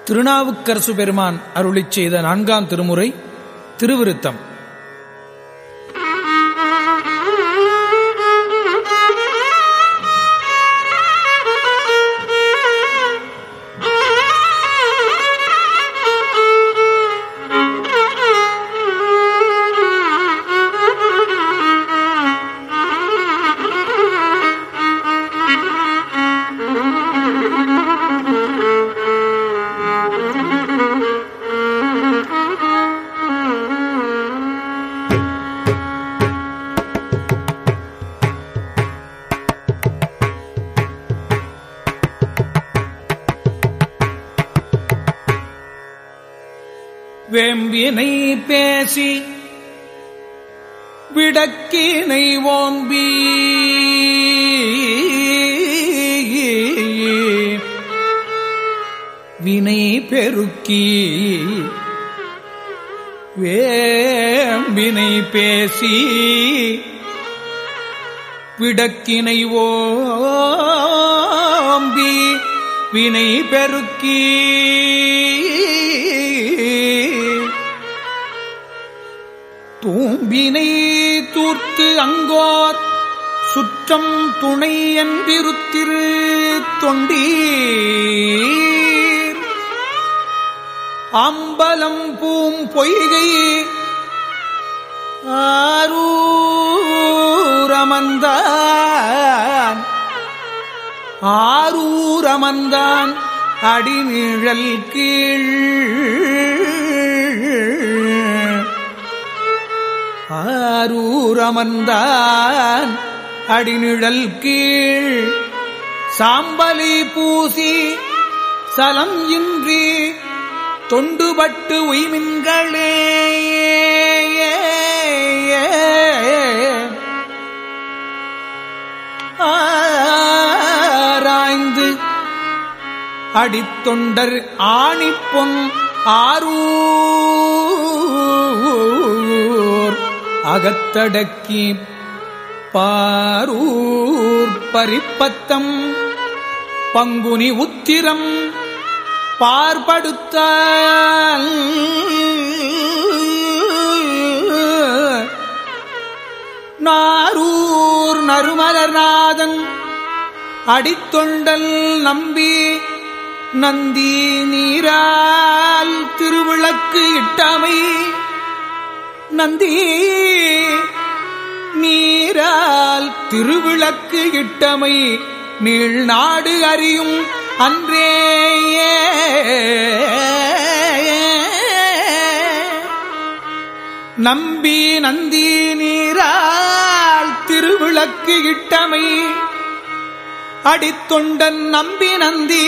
திருநாவுக்கரசு பெருமான் அருளிச் செய்த நான்காம் திருமுறை திருவிருத்தம் வேம்பினை பேசி விடக்கினை ஓம்பி வினை பெருக்கி வேம்பினை பேசி விடக்கினை ஓம்பி வினை பெருக்கி தூம்பினை தூர்த்து அங்கோர் சுற்றம் துணை என்றிருத்திரு தொண்டீர் அம்பலம் பூம் பொய்கை ஆரூரமந்தான் ஆரூரமந்தான் அடிநிழல் கீழ் ஆரூரமந்தான் அடிநிழல் கீழ் சாம்பலி பூசி சலம் இன்றி தொண்டுபட்டு உய்மின்களே ஆராய்ந்து அடித்தொண்டர் ஆணிப்பொன் ஆரூர் அகத்தடக்கி பாரூர் பரிப்பத்தம் பங்குனி உத்திரம் பார்படுத்த நாரூர் நறுமலர்நாதன் அடித்தொண்டல் நம்பி நந்தி நீரால் திருவிளக்கு இட்டமை நந்தி நீரால் திருவிளக்கு இட்டமை நீழ்நாடு அறியும் அன்றேயே நம்பி நந்தி நீரால் திருவிளக்கு இட்டமை அடித்தொண்டன் நம்பி நந்தி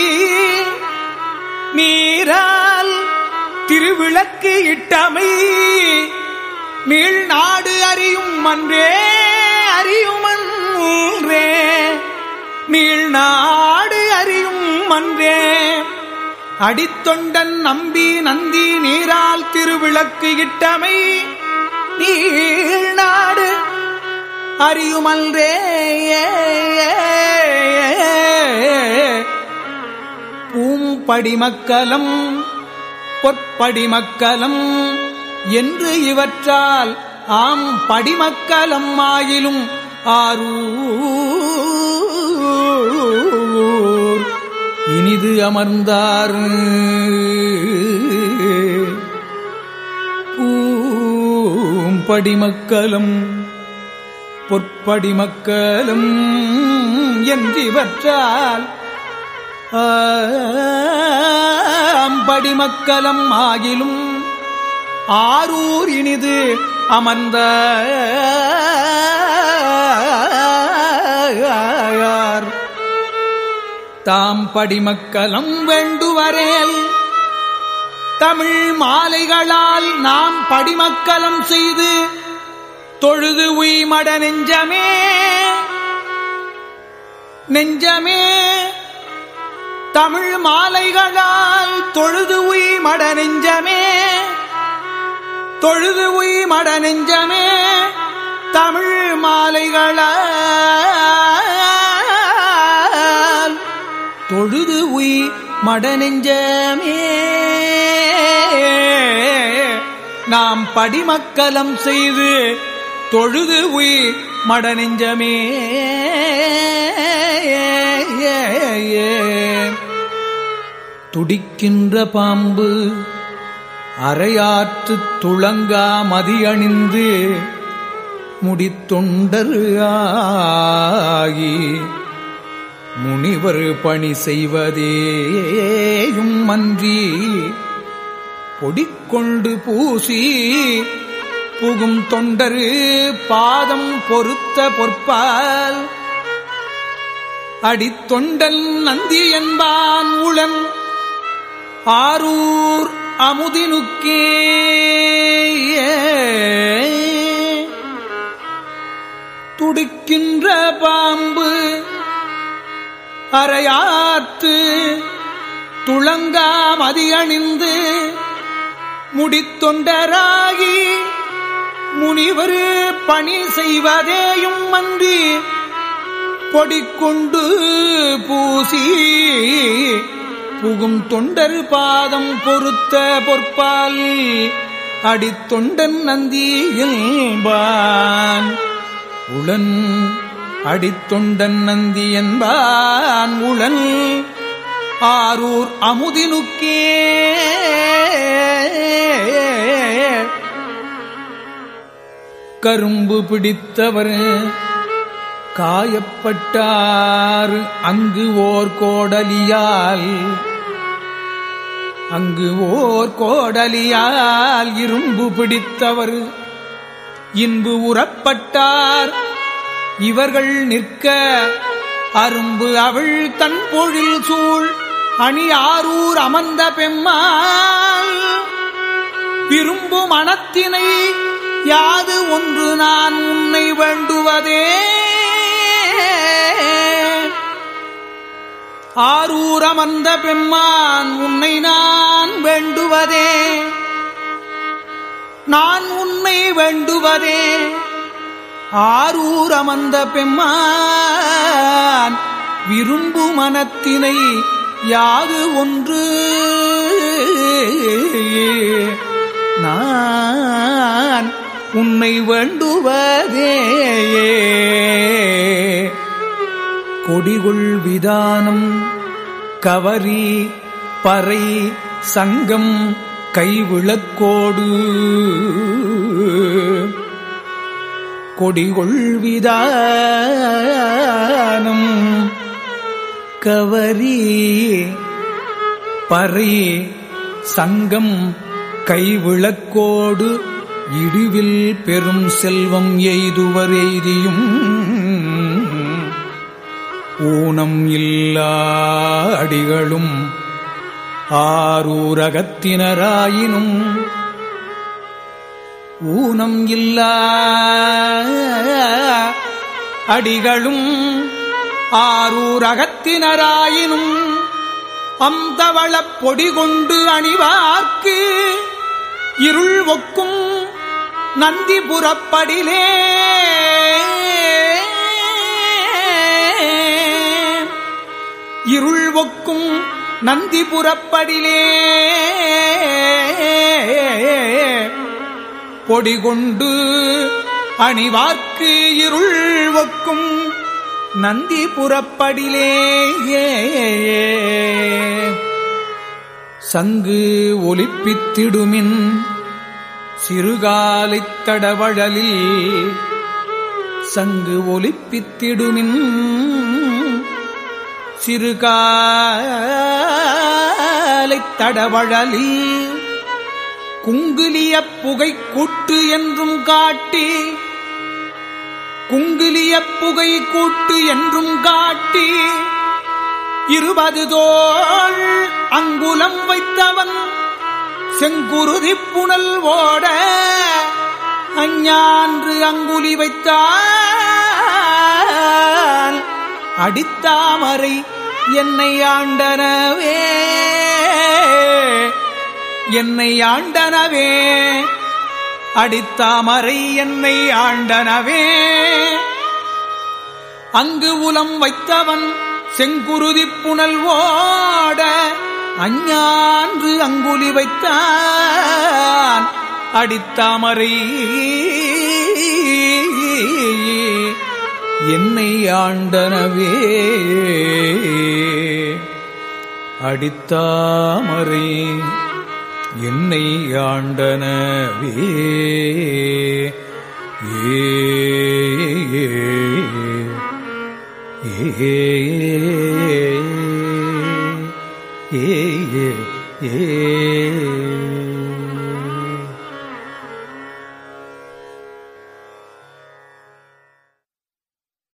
நீரால் திருவிளக்கு இட்டமை நீழ்நாடு அறியும் அன்றே அறியும் அன்றே நீழ்நாடு அறியும் அன்றே அடித்தொண்டன் நம்பி நந்தி நீரால் திருவிளக்கு இட்டமை நீழ்நாடு அறியுமன்றே பூம்படிமக்கலம் பொற்படிமக்கலம் என்று இவற்றால் ஆம் படிமக்கலம் ஆயிலும் ஆரூர் இனிது அமர்ந்தார் பூம்படிமக்கலம் பொற்படிமக்கலம் என்றிவற்றால் படிமக்கலம் ஆகிலும் ஆரூர் இனிது அமர்ந்த தாம் படிமக்கலம் வேண்டுவரேல் தமிழ் மாலைகளால் நாம் படிமக்கலம் செய்து தொழுது உய்மட நெஞ்சமே நெஞ்சமே தமிழ் மாலைகளால் தொழுது உய்மட நெஞ்சமே தொழுது உய்மட நெஞ்சமே தமிழ் மாலைகளால் தொழுது உய் மடநெஞ்சமே நாம் படிமக்கலம் செய்து தொழுது உய் மடநெஞ்சமே துடிக்கின்ற பாம்பு அரையாற்று துளங்கா மதியணிந்து முடித்தொண்டர் ஆகி முனிவர் பணி செய்வதேயும் மன்றி பொடிக்கொண்டு பூசி புகும் தொண்டரு பாதம் பொருத்த பொற்பால் அடித்தொண்டல் நந்தி என்பான் உளன் ஆரூர் அமுதினுக்கே துடிக்கின்ற பாம்பு அரையாற்று துளங்கா மதியணிந்து முடித்தொண்டராகி முனிவர் பணி செய்வதேயும் அன்றி பொடிக்கொண்டு பூசி புகும் தொண்டர் பாதம் பொருத்த பொற்பால் அடித்தொண்டன் நந்தியில்பான் உளன் அடித்தொண்டன் நந்தி என்பான் உளன் ஆரூர் அமுதினுக்கே கரும்பு பிடித்தவர் காயப்பட்டார் அங்கு ஓர் கோடலியால் அங்கு ஓர் கோடலியால் இரும்பு பிடித்தவர் இன்பு உறப்பட்டார் இவர்கள் நிற்க அரும்பு அவள் தன் பொழில் சூழ் அணி ஆரூர் அமர்ந்த பெம்மாள் விரும்பு மனத்தினை யாது ஒன்று நான் உன்னை வேண்டுவதே ஆரூரமர்ந்த பெம்மான் உன்னை நான் வேண்டுவதே நான் உன்னை வேண்டுவதே ஆரூரமர்ந்த பெம்மான் விரும்பு மனத்தினை யாது ஒன்று நான் உன்னை வேண்டுவதே கொடிகுள் விதானம் கவரி பறை சங்கம் கைவிளக்கோடு கொடிகொள் விதானம் கவரி பறை சங்கம் கைவிளக்கோடு இடுவில் பெரும் செல்வம் எய்துவர் எய்தியும் ஊனம் இல்லா அடிகளும் ஆரூரகத்தினராயினும் ஊனம் இல்லா அடிகளும் ஆரூரகத்தினராயினும் அந்தவளப் பொடி கொண்டு அணிவார்க்கு இருள் ஒக்கும் நந்தி புறப்படிலே இருள் ஒக்கும் நந்தி புறப்படிலே பொடி கொண்டு அணிவார்க்கு இருள் ஒக்கும் நந்தி புறப்படிலே சங்கு ஒலிப்பித்திடுமின் சிறுகாலைத் தடவழலில் சங்கு ஒலிப்பித்திடுமின் சிறுகாலைத் தடவழலில் குங்குலிய புகை கூட்டு என்றும் காட்டி குங்குலிய புகை கூட்டு என்றும் காட்டி இருபது தோள் அங்குலம் வைத்தவன் செங்குருதி புனல் ஓட அஞ்ஞான்று அங்குலி வைத்தால் அடித்தாமரை என்னை ஆண்டனவே என்னை ஆண்டனவே அடித்தாமரை என்னை ஆண்டனவே அங்கு உலம் வைத்தவன் செங்குருதி புனல் ஓட அஞ்ஞான்று அங்குலி வைத்தான் அடித்தாமரை என்னை ஆண்டனவே அடித்தாமரை என்னை ஆண்டனவே ஏ ஏ ஏ ஏ ஏ